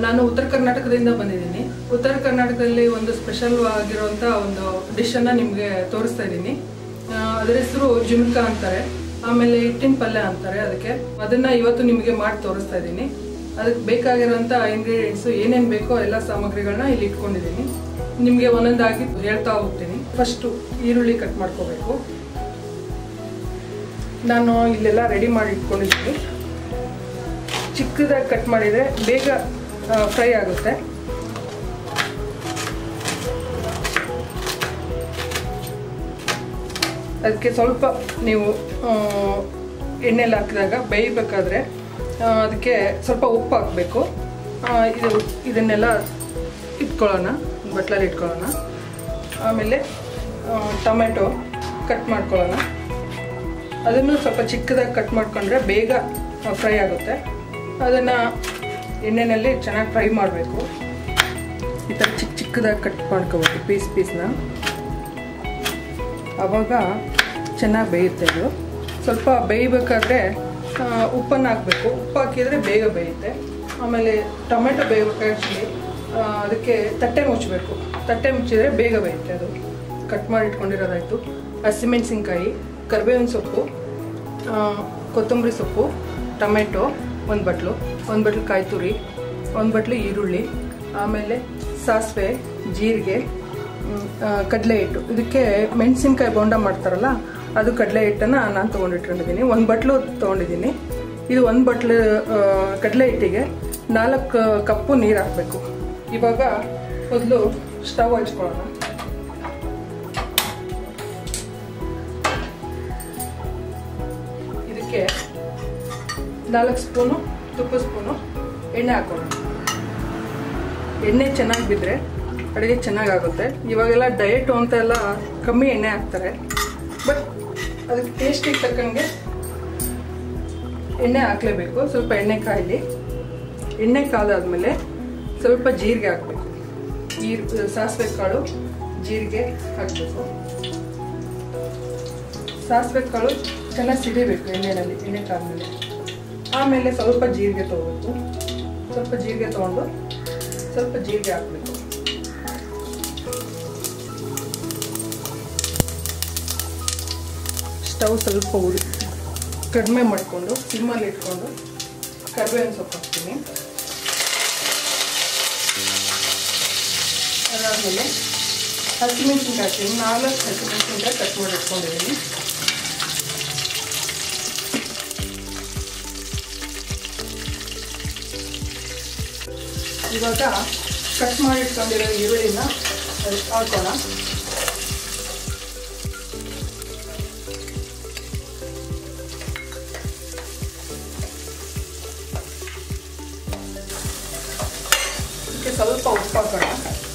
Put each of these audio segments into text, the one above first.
ನಾನು ಉತ್ತರ ಕರ್ನಾಟಕದಿಂದ ಬಂದಿದ್ದೀನಿ ಉತ್ತರ ಕರ್ನಾಟಕದಲ್ಲಿ ಒಂದು ಸ್ಪೆಷಲ್ ಆಗಿರುವಂಥ ಒಂದು ಡಿಶನ್ನು ನಿಮಗೆ ತೋರಿಸ್ತಾ ಇದ್ದೀನಿ ಆ, ಅದರ ಹೆಸರು ಜುನ್ಕ ಅಂತಾರೆ ಆಮೇಲೆ ಹಿಟ್ಟಿನ ಪಲ್ಯ ಅಂತಾರೆ ಅದಕ್ಕೆ ಅದನ್ನ ಇವತ್ತು ನಿಮಗೆ ಮಾಡಿ ತೋರಿಸ್ತಾ ಇದ್ದೀನಿ ಅದಕ್ಕೆ ಬೇಕಾಗಿರೋಂಥ ಇಂಗ್ರೀಡಿಯೆಂಟ್ಸು ಏನೇನು ಬೇಕೋ ಎಲ್ಲ ಸಾಮಗ್ರಿಗಳನ್ನ ಇಲ್ಲಿ ಇಟ್ಕೊಂಡಿದ್ದೀನಿ ನಿಮಗೆ ಒಂದೊಂದಾಗಿ ಹೇಳ್ತಾ ಹೋಗ್ತೀನಿ ಫಸ್ಟು ಈರುಳ್ಳಿ ಕಟ್ ಮಾಡ್ಕೋಬೇಕು ನಾನು ಇಲ್ಲೆಲ್ಲ ರೆಡಿ ಮಾಡಿ ಇಟ್ಕೊಂಡಿದ್ದೀನಿ ಚಿಕ್ಕದಾಗಿ ಕಟ್ ಮಾಡಿದರೆ ಬೇಗ ಫ್ರೈ ಆಗುತ್ತೆ ಅದಕ್ಕೆ ಸ್ವಲ್ಪ ನೀವು ಆ, ಎಣ್ಣೆಲಿ ಹಾಕಿದಾಗ ಬೇಯಬೇಕಾದ್ರೆ ಆ, ಅದಕ್ಕೆ ಸ್ವಲ್ಪ ಉಪ್ಪು ಹಾಕಬೇಕು ಇದು ಇದನ್ನೆಲ್ಲ ಇಟ್ಕೊಳ್ಳೋಣ ಬಟ್ಲಲ್ಲಿ ಇಟ್ಕೊಳ್ಳೋಣ ಆಮೇಲೆ ಆ, ಟೊಮೆಟೊ ಕಟ್ ಮಾಡ್ಕೊಳ್ಳೋಣ ಅದನ್ನು ಸ್ವಲ್ಪ ಚಿಕ್ಕದಾಗಿ ಕಟ್ ಮಾಡ್ಕೊಂಡ್ರೆ ಬೇಗ ಫ್ರೈ ಆಗುತ್ತೆ ಅದನ್ನು ಎಣ್ಣೆಯಲ್ಲಿ ಚೆನ್ನಾಗಿ ಫ್ರೈ ಮಾಡಬೇಕು ಈ ಥರ ಚಿಕ್ಕ ಚಿಕ್ಕದಾಗಿ ಕಟ್ ಮಾಡ್ಕೋಬೇಕು ಪೀಸ್ ಪೀಸ್ನ ಆವಾಗ ಚೆನ್ನಾಗಿ ಬೇಯುತ್ತೆ ಇದು ಸ್ವಲ್ಪ ಬೇಯಬೇಕಾದ್ರೆ ಆ, ಉಪ್ಪನ್ನು ಹಾಕಬೇಕು ಉಪ್ಪು ಹಾಕಿದರೆ ಬೇಗ ಬೇಯುತ್ತೆ ಆಮೇಲೆ ಟೊಮೆಟೊ ಬೇಯಬೇಕಾಗಿ ಅದಕ್ಕೆ ತಟ್ಟೆ ಮುಚ್ಚಬೇಕು ತಟ್ಟೆ ಮುಚ್ಚಿದರೆ ಬೇಗ ಬೇಯುತ್ತೆ ಅದು ಕಟ್ ಮಾಡಿ ಇಟ್ಕೊಂಡಿರೋದಾಯಿತು ಹಸಿಮೆಣಸಿನ್ಕಾಯಿ ಕರಿಬೇವಿನ ಸೊಪ್ಪು ಆ, ಕೊತ್ತಂಬರಿ ಸೊಪ್ಪು ಟೊಮೆಟೊ ಒಂದು ಬಟ್ಲು ಒಂದು ಬಟ್ಲು ಕಾಯಿ ತುರಿ ಒಂದು ಬಟ್ಲು ಈರುಳ್ಳಿ ಆಮೇಲೆ ಸಾಸಿವೆ ಜೀರಿಗೆ ಮ್, ಆ, ಕಡಲೆ ಹಿಟ್ಟು ಇದಕ್ಕೆ ಮೆಣಸಿನ್ಕಾಯಿ ಬೋಂಡ ಮಾಡ್ತಾರಲ್ಲ ಅದು ಕಡಲೆ ಹಿಟ್ಟನ್ನು ನಾನು ತೊಗೊಂಡಿಟ್ಕೊಂಡಿದ್ದೀನಿ ಒಂದು ಬಟ್ಲು ತೊಗೊಂಡಿದ್ದೀನಿ ಇದು ಒಂದು ಬಟ್ಲು ಆ, ಕಡಲೆ ಹಿಟ್ಟಿಗೆ ನಾಲ್ಕು ಕಪ್ಪು ನೀರು ಹಾಕಬೇಕು ಇವಾಗ ಮೊದಲು ಸ್ಟವ್ ಹಚ್ಕೊಳ್ಳೋಣ ಇದಕ್ಕೆ ನಾಲ್ಕು ಸ್ಪೂನು ತುಪ್ಪ ಸ್ಪೂನು ಎಣ್ಣೆ ಹಾಕೊಳ್ಳೋಣ ಎಣ್ಣೆ ಚೆನ್ನಾಗಿ ಬಿದ್ದರೆ ಅಡುಗೆ ಚೆನ್ನಾಗಾಗುತ್ತೆ ಇವಾಗೆಲ್ಲ ಡಯಟು ಅಂತ ಎಲ್ಲ ಕಮ್ಮಿ ಎಣ್ಣೆ ಹಾಕ್ತಾರೆ ಬಟ್ ಅದಕ್ಕೆ ಟೇಸ್ಟಿಗೆ ತಕ್ಕಂಗೆ ಎಣ್ಣೆ ಹಾಕಲೇಬೇಕು ಸ್ವಲ್ಪ ಎಣ್ಣೆ ಕಾಯಲಿ ಎಣ್ಣೆ ಕಾದಾದ್ಮೇಲೆ ಸ್ವಲ್ಪ ಜೀರಿಗೆ ಹಾಕಬೇಕು ಜೀರ್ ಸಾಸಿವೆ ಕಾಳು ಜೀರಿಗೆ ಹಾಕಬೇಕು ಸಾಸಿವೆ ಕಾಳು ಚೆನ್ನಾಗಿ ಸಿಡಿಬೇಕು ಎಣ್ಣೆಯಲ್ಲಿ ಎಣ್ಣೆ ಕಾದ್ಮೇಲೆ ಆಮೇಲೆ ಸ್ವಲ್ಪ ಜೀರಿಗೆ ತೊಗೋಬೇಕು ಸ್ವಲ್ಪ ಜೀರಿಗೆ ತೊಗೊಂಡು ಸ್ವಲ್ಪ ಜೀರಿಗೆ ಹಾಕಬೇಕು ಸ್ಟವ್ ಸ್ವಲ್ಪ ಉರಿ ಕಡಿಮೆ ಮಾಡಿಕೊಂಡು ಸಿಮ್ಮಲ್ಲಿ ಇಟ್ಕೊಂಡು ಕರಿಬೇವಿನ ಸೊಪ್ಪು ಹಾಕ್ತೀನಿ ಅದಾದಮೇಲೆ ಹಸಿಮೆಣಸಿನ್ಕಾಯಿ ಹಾಕ್ತೀನಿ ನಾಲ್ಕು ಹಸಿಮೆಣಸಿನ್ಕಾಯಿ ಕಟ್ ಮಾಡಿ ಇಟ್ಕೊಂಡಿದ್ದೀನಿ ಇವಾಗ ಕಟ್ ಮಾಡಿ ಇಟ್ಕೊಂಡಿರೋ ಈರುಳ್ಳಿನ ಅದಕ್ಕೆ ಹಾಕೋಣ ಇದಕ್ಕೆ ಸ್ವಲ್ಪ ಉಪ್ಪು ಹಾಕೋಣ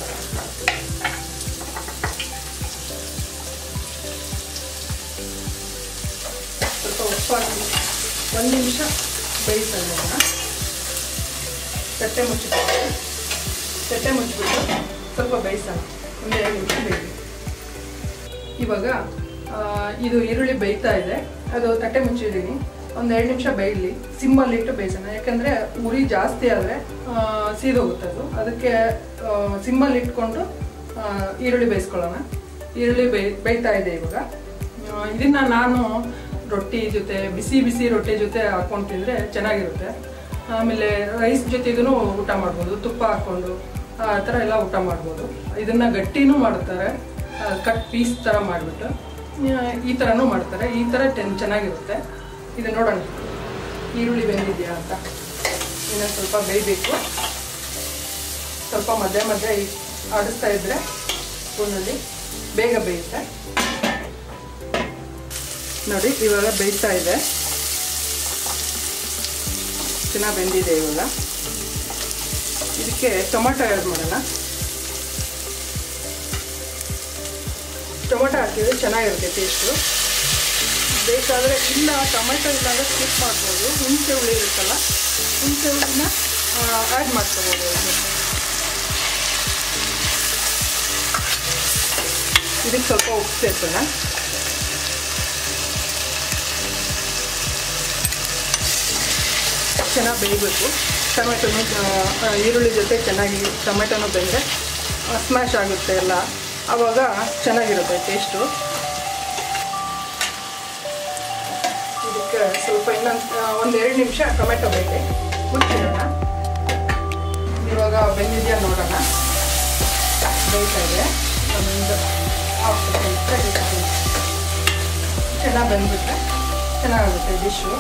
ಸ್ವಲ್ಪ ಉಪ್ಪು ಹಾಕಿ ಒಂದು ನಿಮಿಷ ಬೇಯಿಸೋಣ ತಟ್ಟೆ ಮುಚ್ಚಿಬಿಟ್ಟು ತಟ್ಟೆ ಮುಚ್ಚಿಬಿಟ್ಟು ಸ್ವಲ್ಪ ಬೇಯಿಸೋಣ ಒಂದು ಎರಡು ನಿಮಿಷ ಬೇಯಿಸಿ ಇವಾಗ ಆ, ಇದು ಈರುಳ್ಳಿ ಬೇಯ್ತಾ ಇದೆ ಅದು ತಟ್ಟೆ ಮುಚ್ಚಿದ್ದೀನಿ ಒಂದು ಎರಡು ನಿಮಿಷ ಬೇಯಲಿ ಸಿಮ್ಮಲ್ಲಿ ಇಟ್ಟು ಬೇಯಿಸೋಣ ಯಾಕಂದರೆ ಉರಿ ಜಾಸ್ತಿ ಆದರೆ ಸೀದೋಗುತ್ತೆ ಅದು ಅದಕ್ಕೆ ಸಿಮ್ಮಲ್ಲಿ ಇಟ್ಕೊಂಡು ಆ, ಈರುಳ್ಳಿ ಬೇಯಿಸ್ಕೊಳ್ಳೋಣ ಈರುಳ್ಳಿ ಬೇಯ್ ಬೇಯ್ತಾ ಇದೆ ಇವಾಗ ಆ, ಇದನ್ನ ನಾನು ರೊಟ್ಟಿ ಜೊತೆ ಬಿಸಿ ಬಿಸಿ ರೊಟ್ಟಿ ಜೊತೆ ಹಾಕೊಂಡು ತಿಂದರೆ ಚೆನ್ನಾಗಿರುತ್ತೆ ಆಮೇಲೆ ರೈಸ್ ಜೊತೆಗೂ ಊಟ ಮಾಡ್ಬೋದು ತುಪ್ಪ ಹಾಕ್ಕೊಂಡು ಆ ಥರ ಎಲ್ಲ ಊಟ ಮಾಡ್ಬೋದು ಇದನ್ನು ಗಟ್ಟಿನೂ ಮಾಡ್ತಾರೆ ಕಟ್ ಪೀಸ್ ಥರ ಮಾಡಿಬಿಟ್ಟು ಈ ಥರನೂ ಮಾಡ್ತಾರೆ ಈ ಥರ ಟೆನ್ ಚೆನ್ನಾಗಿರುತ್ತೆ ಇದು ನೋಡೋಣ ಈರುಳ್ಳಿ ಬೆಂದಿದೆಯಾ ಅಂತ ಇನ್ನೊಂದು ಸ್ವಲ್ಪ ಬೇಯಬೇಕು ಸ್ವಲ್ಪ ಮಧ್ಯ ಮಧ್ಯ ಈ- ಆಡಿಸ್ತಾ ಇದ್ದರೆ ಸ್ಪೂನಲ್ಲಿ ಬೇಗ ಬೇಯುತ್ತೆ ನೋಡಿ ಇವಾಗ ಬೇಯ್ತಾ ಇದೆ ಚೆನ್ನಾಗಿ ಬೆಂದಿದೆ ಇವಾಗ ಇದಕ್ಕೆ ಟೊಮೆಟೊ ಆ್ಯಡ್ ಮಾಡೋಣ ಟೊಮೆಟೊ ಹಾಕಿದ್ರೆ ಚೆನ್ನಾಗಿರುತ್ತೆ ಟೇಸ್ಟು ಬೇಕಾದರೆ ಇಲ್ಲ ಟೊಮೆಟೊ ಇಲ್ಲ ಅಂದರೆ ಸ್ಕಿಪ್ ಮಾಡ್ಬೋದು ಹುಣಸೆ ಹುಳಿ ಇರುತ್ತಲ್ಲ ಹುಣಸೆ ಹುಳಿನ ಆ್ಯಡ್ ಮಾಡ್ಕೋಬೋದು ಇದಕ್ಕೆ ಇದಕ್ಕೆ ಸ್ವಲ್ಪ ಉಪ್ಪು ಸೇರ್ಸೋಣ ಚೆನ್ನಾಗಿ ಬೇಯಬೇಕು ಟೊಮೆಟೊನು ಆ, ಈರುಳ್ಳಿ ಜೊತೆ ಚೆನ್ನಾಗಿ ಟೊಮೆಟೊನು ಬೆಂದರೆ ಸ್ಮ್ಯಾಶ್ ಆಗುತ್ತೆ ಎಲ್ಲ ಆವಾಗ ಚೆನ್ನಾಗಿರುತ್ತೆ ಟೇಸ್ಟು ಇದಕ್ಕೆ ಸ್ವಲ್ಪ ಇನ್ನೊಂದು ಒಂದು ಎರಡು ನಿಮಿಷ ಟೊಮೆಟೊ ಬೇಳೆ ಮುಚ್ಚಿಡೋಣ ಇವಾಗ ಬೆಂದಿದೆಯಾ ನೋಡೋಣ ಬೇಯ್ತಾ ಇದೆ ಒಂದು ಹಾಫ್ ಸೆಕೆಂಡ್ ಚೆನ್ನಾಗಿ ಬಂದ್ಬಿಟ್ರೆ ಚೆನ್ನಾಗುತ್ತೆ ಡಿಶ್ಶು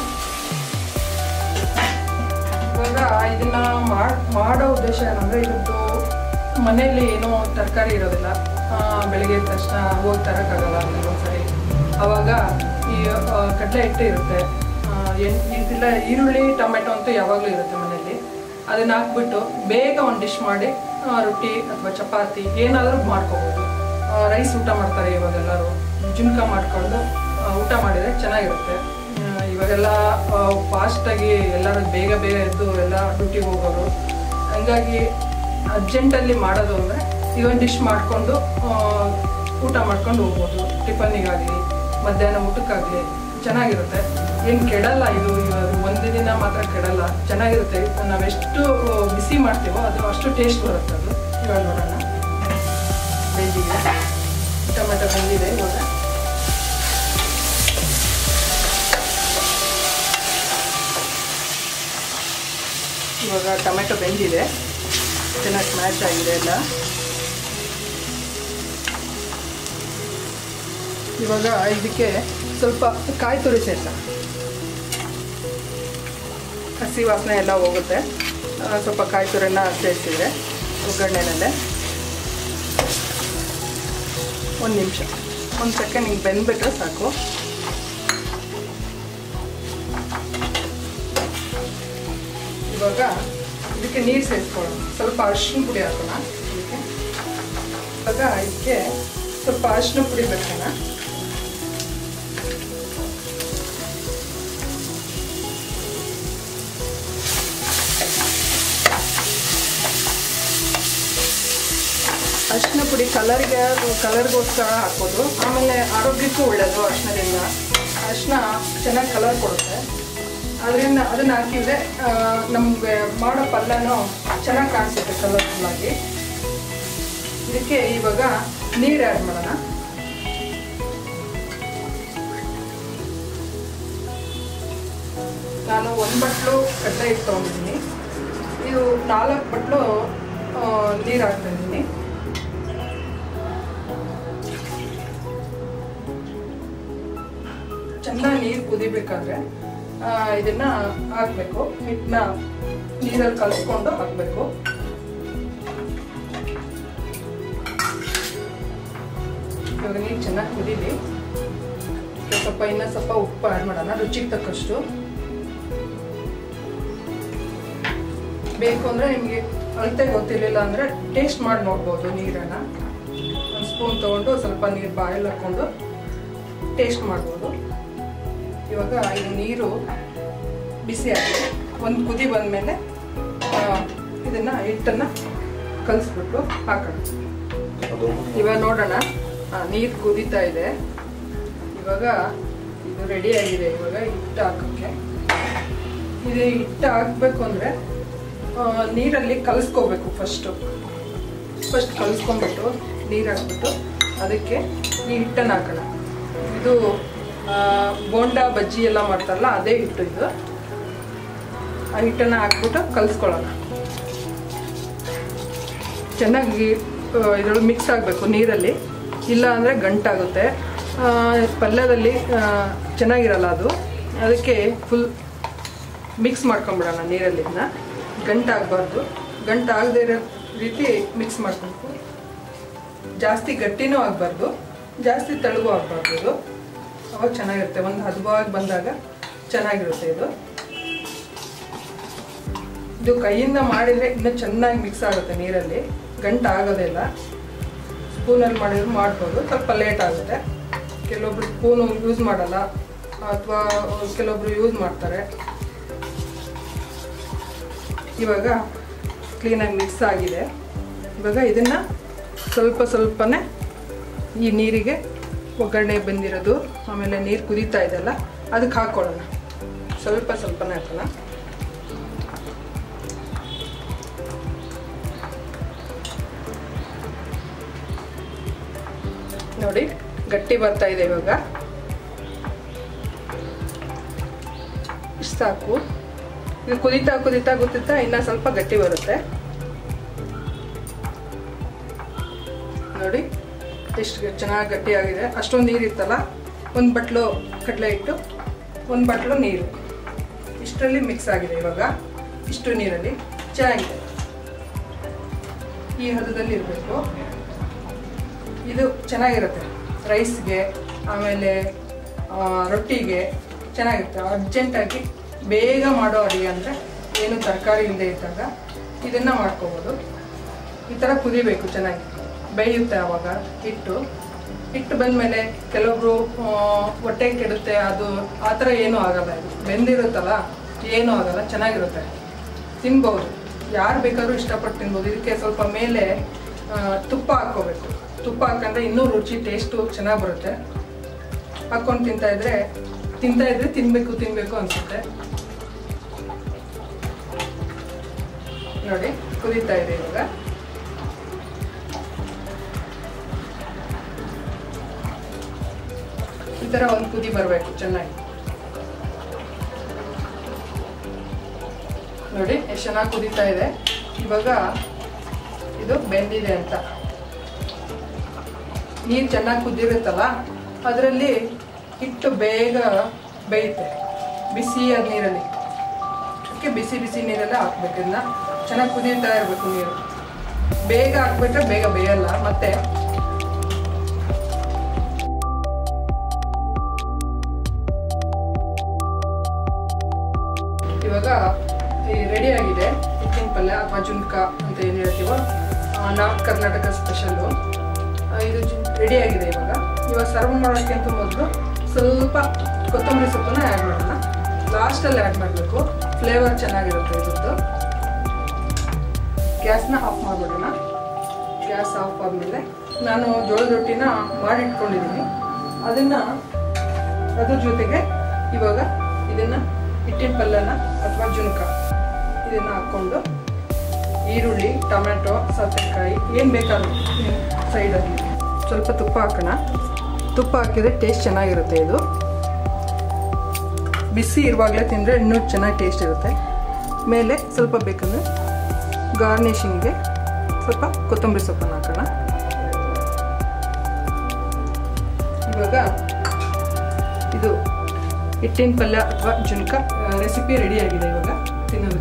ಇವಾಗ ಇದನ್ನ ಮಾಡ್- ಮಾಡೋ ಉದ್ದೇಶ ಏನಂದ್ರೆ ಇದ್ರದ್ದು ಮನೆಯಲ್ಲಿ ಏನೋ ತರಕಾರಿ ಇರೋದಿಲ್ಲ ಆ, ಬೆಳಿಗ್ಗೆ ಎದ್ದ ತಕ್ಷಣ ಹೋಗಿ ತರೋಕ್ಕಾಗಲ್ಲ ಒಂದ್ಸರಿ ಅವಾಗ ಈ ಆ, ಕಡಲೆ ಹಿಟ್ಟು ಇರುತ್ತೆ ಆ, ಎಣ್- ಇದೆಲ್ಲ ಈರುಳ್ಳಿ ಟೊಮೆಟೊ ಅಂತೂ ಯಾವಾಗಲೂ ಇರುತ್ತೆ ಮನೆಯಲ್ಲಿ ಅದನ್ನ ಹಾಕ್ಬಿಟ್ಟು ಬೇಗ ಒಂದು ಡಿಶ್ ಮಾಡಿ ಆ, ರೊಟ್ಟಿ ಅಥವಾ ಚಪಾತಿ ಏನಾದರೂ ಮಾಡ್ಕೋಬೋದು ರೈಸ್ ಊಟ ಮಾಡ್ತಾರೆ ಇವಾಗೆಲ್ಲರೂ ಜುನ್ಕ ಮಾಡ್ಕೊಂಡು ಆ, ಊಟ ಮಾಡಿದರೆ ಚೆನ್ನಾಗಿರುತ್ತೆ ಆ, ಇವಾಗೆಲ್ಲ ಫಾಸ್ಟಾಗಿ ಎಲ್ಲರೂ ಬೇಗ ಬೇಗ ಎದ್ದು ಎಲ್ಲ ಡ್ಯೂಟಿಗೆ ಹೋಗೋರು ಹಂಗಾಗಿ ಅರ್ಜೆಂಟಲ್ಲಿ ಮಾಡೋದು ಅಂದರೆ ಇದೊಂದು ಡಿಶ್ ಮಾಡಿಕೊಂಡು ಊಟ ಮಾಡ್ಕೊಂಡು ಹೋಗ್ಬೋದು ಟಿಫನ್ನಿಗಾಗಲಿ ಮಧ್ಯಾಹ್ನ ಊಟಕ್ಕಾಗಲಿ ಚೆನ್ನಾಗಿರುತ್ತೆ ಏನು ಕೆಡಲ್ಲ ಇದು ಇವಾಗ ಒಂದು ದಿನ ಮಾತ್ರ ಕೆಡಲ್ಲ ಚೆನ್ನಾಗಿರುತ್ತೆ ನಾವೆಷ್ಟು ಬಿಸಿ ಮಾಡ್ತೀವೋ ಅದು ಅಷ್ಟು ಟೇಸ್ಟ್ ಬರುತ್ತೆ ಅದು ಇವಾಗ ನೋಡೋಣ ಬೆಂದಿದೆ ಟೊಮೆಟೊ ಬೆಂದಿದೆ ಇವಾಗ ಇವಾಗ ಟೊಮೆಟೊ ಬೆಂದಿದೆ ಚೆನ್ನಾಗಿ ಸ್ಮ್ಯಾಶ್ ಆಗಿದೆ ಎಲ್ಲ ಇವಾಗ ಇದಕ್ಕೆ ಸ್ವಲ್ಪ ಕಾಯಿ ತುರಿ ಸೇರ್ಸೋಣ ಹಸಿ ವಾಸನೆ ಎಲ್ಲ ಹೋಗುತ್ತೆ ಆ, ಸ್ವಲ್ಪ ಕಾಯಿ ತುರಿನ ಸೇರಿಸಿದ್ರೆ ಒಗ್ಗರಣೆನಲ್ಲೇ ಒಂದು ನಿಮಿಷ ಒಂದು ಸೆಕೆಂಡ್ ಹಿಂಗೆ ಬೆಂದ್ಬಿಟ್ರೆ ಸಾಕು ಇವಾಗ ಇದಕ್ಕೆ ನೀರು ಸೇರಿಸ್ಕೊಳ್ಳೋಣ ಸ್ವಲ್ಪ ಅರಿಶಿನ ಪುಡಿ ಹಾಕೋಣ ಇದಕ್ಕೆ ಇವಾಗ ಇದಕ್ಕೆ ಸ್ವಲ್ಪ ಅರಿಶಿನ ಪುಡಿ ಬೇಕೋಣ ಅರಿಶಿನ ಪುಡಿ ಕಲರ್ಗೆ ಕಲರ್ಗೋಸ್ಕರ ಹಾಕೋದು ಆಮೇಲೆ ಆರೋಗ್ಯಕ್ಕೂ ಒಳ್ಳೆಯದು ಅರಿಶಿನದಿಂದ ಅರಿಶಿನ ಚೆನ್ನಾಗಿ ಕಲರ್ ಕೊಡುತ್ತೆ ಅದರಿಂದ ಅದನ್ನ ಹಾಕಿದ್ರೆ ನಮಗೆ ಮಾಡೋ ಪಲ್ಯನೂ ಚೆನ್ನಾಗಿ ಕಾಣಿಸುತ್ತೆ ಕಲರ್ಫುಲ್ಲಾಗಿ ಇದಕ್ಕೆ ಇವಾಗ ನೀರು ಆ್ಯಡ್ ಮಾಡೋಣ ನಾನು ಒಂದು ಬಟ್ಲು ಕಡಲೆ ಹಿಟ್ಟು ತೊಗೊಂಡಿದ್ದೀನಿ ಇದು ನಾಲ್ಕು ಬಟ್ಲು ನೀರು ಹಾಕ್ತಾ ಇದ್ದೀನಿ ಚೆನ್ನಾಗಿ ನೀರು ಕುದಿಬೇಕಾದ್ರೆ ಆ, ಇದನ್ನ ಹಾಕ್ಬೇಕು ಹಿಟ್ಟನ್ನ ನೀರಲ್ಲಿ ಕಲಿಸ್ಕೊಂಡು ಹಾಕ್ಬೇಕು ಇವಾಗ ನೀರು ಚೆನ್ನಾಗಿ ಕುದೀಲಿ ಇದಕ್ಕೆ ಸ್ವಲ್ಪ ಇನ್ನೂ ಸ್ವಲ್ಪ ಉಪ್ಪು ಆ್ಯಡ್ ಮಾಡೋಣ ರುಚಿಗೆ ತಕ್ಕಷ್ಟು ಬೇಕು ಅಂದರೆ ನಿಮಗೆ ಅಳತೆ ಗೊತ್ತಿರಲಿಲ್ಲ ಅಂದರೆ ಟೇಸ್ಟ್ ಮಾಡಿ ನೋಡ್ಬೋದು ನೀರನ್ನು ಒಂದು ಸ್ಪೂನ್ ತೊಗೊಂಡು ಸ್ವಲ್ಪ ನೀರು ಬಾಯಲ್ಲಿ ಹಾಕ್ಕೊಂಡು ಟೇಸ್ಟ್ ಮಾಡ್ಬೋದು ಇವಾಗ ಇದು ನೀರು ಬಿಸಿ ಆಗಿದೆ ಒಂದು ಕುದಿ ಬಂದಮೇಲೆ ಇದನ್ನು ಹಿಟ್ಟನ್ನು ಕಲಿಸ್ಬಿಟ್ಟು ಹಾಕೋಣ ಇವಾಗ ನೋಡೋಣ ನೀರು ಕುದೀತಾ ಇದೆ ಇವಾಗ ಇದು ರೆಡಿ ಆಗಿದೆ ಇವಾಗ ಹಿಟ್ಟು ಹಾಕೋಕ್ಕೆ ಇದು ಹಿಟ್ಟು ಹಾಕಬೇಕು ಅಂದರೆ ನೀರಲ್ಲಿ ಕಲಿಸ್ಕೋಬೇಕು ಫಸ್ಟು ಫಸ್ಟ್ ಕಲಿಸ್ಕೊಂಡ್ಬಿಟ್ಟು ನೀರು ಹಾಕ್ಬಿಟ್ಟು ಅದಕ್ಕೆ ಈ ಹಿಟ್ಟನ್ನು ಹಾಕೋಣ ಇದು ಆ, ಬೋಂಡಾ ಬಜ್ಜಿ ಎಲ್ಲ ಮಾಡ್ತಾರಲ್ಲ ಅದೇ ಹಿಟ್ಟು ಇದು ಆ ಹಿಟ್ಟನ್ನು ಹಾಕ್ಬಿಟ್ಟು ಕಲಿಸ್ಕೊಳ್ಳೋಣ ಚೆನ್ನಾಗಿ ಇದರೊಳಗೆ ಮಿಕ್ಸ್ ಆಗಬೇಕು ನೀರಲ್ಲಿ ಇಲ್ಲ ಅಂದರೆ ಗಂಟಾಗುತ್ತೆ ಆ, ಪಲ್ಯದಲ್ಲಿ ಆ, ಚೆನ್ನಾಗಿರಲ್ಲ ಅದು ಅದಕ್ಕೆ ಫುಲ್ ಮಿಕ್ಸ್ ಮಾಡ್ಕೊಂಬಿಡೋಣ ನೀರಲ್ಲಿ ಇದನ್ನ ಗಂಟಾಗಬಾರ್ದು ಗಂಟಾಗದೇ ಇರೋ ರೀತಿ ಮಿಕ್ಸ್ ಮಾಡಬೇಕು ಜಾಸ್ತಿ ಗಟ್ಟಿನೂ ಆಗಬಾರ್ದು ಜಾಸ್ತಿ ತೆಳುಗೂ ಆಗಬಾರ್ದು ಇದು ಅವಾಗ ಚೆನ್ನಾಗಿರುತ್ತೆ ಒಂದು ಹದವಾಗಿ ಬಂದಾಗ ಚೆನ್ನಾಗಿರುತ್ತೆ ಇದು ಇದು ಕೈಯಿಂದ ಮಾಡಿದರೆ ಇನ್ನೂ ಚೆನ್ನಾಗಿ ಮಿಕ್ಸ್ ಆಗುತ್ತೆ ನೀರಲ್ಲಿ ಗಂಟು ಆಗೋದೇ ಇಲ್ಲ ಸ್ಪೂನಲ್ಲಿ ಮಾಡಿದ್ರು ಮಾಡ್ಬೋದು ಸ್ವಲ್ಪ ಲೇಟ್ ಆಗುತ್ತೆ ಕೆಲವೊಬ್ರು ಸ್ಪೂನು ಯೂಸ್ ಮಾಡಲ್ಲ ಅಥವಾ ಕೆಲವೊಬ್ರು ಯೂಸ್ ಮಾಡ್ತಾರೆ ಇವಾಗ ಕ್ಲೀನಾಗಿ ಮಿಕ್ಸ್ ಆಗಿದೆ ಇವಾಗ ಇದನ್ನು ಸ್ವಲ್ಪ ಸ್ವಲ್ಪನೇ ಈ ನೀರಿಗೆ ಒಗ್ಗರಣೆ ಬಂದಿರೋದು ಆಮೇಲೆ ನೀರು ಕುದೀತಾ ಇದೆಯಲ್ಲ ಅದಕ್ಕೆ ಹಾಕ್ಕೊಳ್ಳೋಣ ಸ್ವಲ್ಪ ಸ್ವಲ್ಪನೇ ಹಾಕೋಣ ನೋಡಿ ಗಟ್ಟಿ ಬರ್ತಾ ಇದೆ ಇವಾಗ ಇಷ್ಟು ಸಾಕು ಇದು ಕುದಿತಾ ಕುದಿತಾ ಕುದಿತಾ ಇನ್ನ ಸ್ವಲ್ಪ ಗಟ್ಟಿ ಬರುತ್ತೆ ನೋಡಿ ಎಷ್ಟು ಚೆನ್ನಾಗಿ ಗಟ್ಟಿಯಾಗಿದೆ ಅಷ್ಟೊಂದು ನೀರಿತ್ತಲ್ಲ ಒಂದು ಬಟ್ಲು ಕಡಲೆ ಹಿಟ್ಟು ಒಂದು ಬಟ್ಲು ನೀರು ಇಷ್ಟರಲ್ಲಿ ಮಿಕ್ಸ್ ಆಗಿದೆ ಇವಾಗ ಇಷ್ಟು ನೀರಲ್ಲಿ ಚೆನ್ನಾಗಿದೆ ಈ ಹದದಲ್ಲಿ ಇರಬೇಕು ಇದು ಚೆನ್ನಾಗಿರುತ್ತೆ ರೈಸ್ಗೆ ಆಮೇಲೆ ಆ, ರೊಟ್ಟಿಗೆ ಚೆನ್ನಾಗಿರುತ್ತೆ ಅರ್ಜೆಂಟಾಗಿ ಬೇಗ ಮಾಡೋ ಅಡುಗೆ ಅಂದರೆ ಏನು ತರಕಾರಿ ಇಲ್ಲದೆ ಇದ್ದಾಗ ಇದನ್ನು ಮಾಡ್ಕೋಬೋದು ಈ ಥರ ಕುದಿಬೇಕು ಚೆನ್ನಾಗಿ ಬೇಯುತ್ತೆ ಆವಾಗ ಹಿಟ್ಟು ಹಿಟ್ಟು ಬಂದಮೇಲೆ ಕೆಲವೊಬ್ರು ಆ, ಹೊಟ್ಟೆ ಕೆಡುತ್ತೆ ಅದು ಆ ಥರ ಏನೂ ಆಗಲ್ಲ ಇದು ಬೆಂದಿರುತ್ತಲ್ಲ ಏನೂ ಆಗಲ್ಲ ಚೆನ್ನಾಗಿರುತ್ತೆ ತಿನ್ಬೋದು ಯಾರು ಬೇಕಾದ್ರೂ ಇಷ್ಟಪಟ್ಟು ತಿನ್ಬೋದು ಇದಕ್ಕೆ ಸ್ವಲ್ಪ ಮೇಲೆ ಆ, ತುಪ್ಪ ಹಾಕ್ಕೋಬೇಕು ತುಪ್ಪ ಹಾಕಂದ್ರೆ ಇನ್ನೂ ರುಚಿ ಟೇಸ್ಟು ಚೆನ್ನಾಗಿ ಬರುತ್ತೆ ಹಾಕ್ಕೊಂಡು ತಿಂತಾ ಇದ್ರೆ ತಿಂತಾ ಇದ್ರೆ ತಿನ್ಬೇಕು ತಿನ್ಬೇಕು ಅನ್ಸುತ್ತೆ ನೋಡಿ ಕುದೀತಾ ಇದೆ ಇವಾಗ ಈ ಥರ ಒಂದು ಕುದಿ ಬರಬೇಕು ಚೆನ್ನಾಗಿ ನೋಡಿ ಎಷ್ಟು ಚೆನ್ನಾಗಿ ಕುದೀತಾ ಇದೆ ಇವಾಗ ಇದು ಬೆಂದಿದೆ ಅಂತ ನೀರು ಚೆನ್ನಾಗಿ ಕುದ್ದಿರುತ್ತಲ್ಲ ಅದರಲ್ಲಿ ಹಿಟ್ಟು ಬೇಗ ಬೇಯುತ್ತೆ ಬಿಸಿಯಾದ ನೀರಲ್ಲಿ ಅದಕ್ಕೆ ಬಿಸಿ ಬಿಸಿ ನೀರೆಲ್ಲ ಹಾಕ್ಬೇಕು ಇದನ್ನ ಚೆನ್ನಾಗಿ ಕುದೀತಾ ಇರಬೇಕು ನೀರು ಬೇಗ ಹಾಕ್ಬಿಟ್ರೆ ಬೇಗ ಬೇಯಲ್ಲ ಮತ್ತೆ ಇವಾಗ ರೆಡಿ ಆಗಿದೆ ಹಿಟ್ಟಿನ ಪಲ್ಯ ಅಥವಾ ಜುನ್ಕ ಅಂತ ಏನು ಹೇಳ್ತೀವೋ ನಾರ್ತ್ ಕರ್ನಾಟಕ ಸ್ಪೆಷಲ್ಲು ಇದು ರೆಡಿ ಆಗಿದೆ ಇವಾಗ ಇವಾಗ ಸರ್ವ್ ಮಾಡೋಕ್ಕಿಂತ ಮೊದಲು ಸ್ವಲ್ಪ ಕೊತ್ತಂಬರಿ ಸೊಪ್ಪನ್ನ ಆ್ಯಡ್ ಮಾಡೋಣ ಲಾಸ್ಟಲ್ಲಿ ಆ್ಯಡ್ ಮಾಡಬೇಕು ಫ್ಲೇವರ್ ಚೆನ್ನಾಗಿರುತ್ತೆ ಇದ್ರದ್ದು ಗ್ಯಾಸ್ನ ಆಫ್ ಮಾಡಿಬಿಡೋಣ ಗ್ಯಾಸ್ ಆಫ್ ಆದಮೇಲೆ ನಾನು ಜೋಳದ ರೊಟ್ಟಿನ ಮಾಡಿಟ್ಕೊಂಡಿದ್ದೀನಿ ಅದನ್ನು ಅದ್ರ ಜೊತೆಗೆ ಇವಾಗ ಇದನ್ನು ಹಿಟ್ಟಿನ ಪಲ್ಯನ ಅಥವಾ ಜುನ್ಕ ಇದನ್ನು ಹಾಕ್ಕೊಂಡು ಈರುಳ್ಳಿ ಟೊಮೆಟೊ ಸೌತೆಕಾಯಿ ಏನು ಬೇಕಾದ್ರೂ ಸೈಡಲ್ಲಿ ಸ್ವಲ್ಪ ತುಪ್ಪ ಹಾಕೋಣ ತುಪ್ಪ ಹಾಕಿದ್ರೆ ಟೇಸ್ಟ್ ಚೆನ್ನಾಗಿರುತ್ತೆ ಇದು ಬಿಸಿ ಇರುವಾಗಲೇ ತಿಂದರೆ ಇನ್ನೂ ಚೆನ್ನಾಗಿ ಟೇಸ್ಟ್ ಇರುತ್ತೆ ಮೇಲೆ ಸ್ವಲ್ಪ ಬೇಕಂದರೆ ಗಾರ್ನಿಷಿಂಗ್ಗೆ ಸ್ವಲ್ಪ ಕೊತ್ತಂಬರಿ ಸೊಪ್ಪನ್ನು ಹಾಕೋಣ ಇವಾಗ ಇದು ಹಿಟ್ಟಿನ ಪಲ್ಯ ಅಥವಾ ಜುನ್ಕ ರೆಸಿಪಿ ರೆಡಿಯಾಗಿದೆ ಇವಾಗ ತಿನ್ನೋದಕ್ಕೆ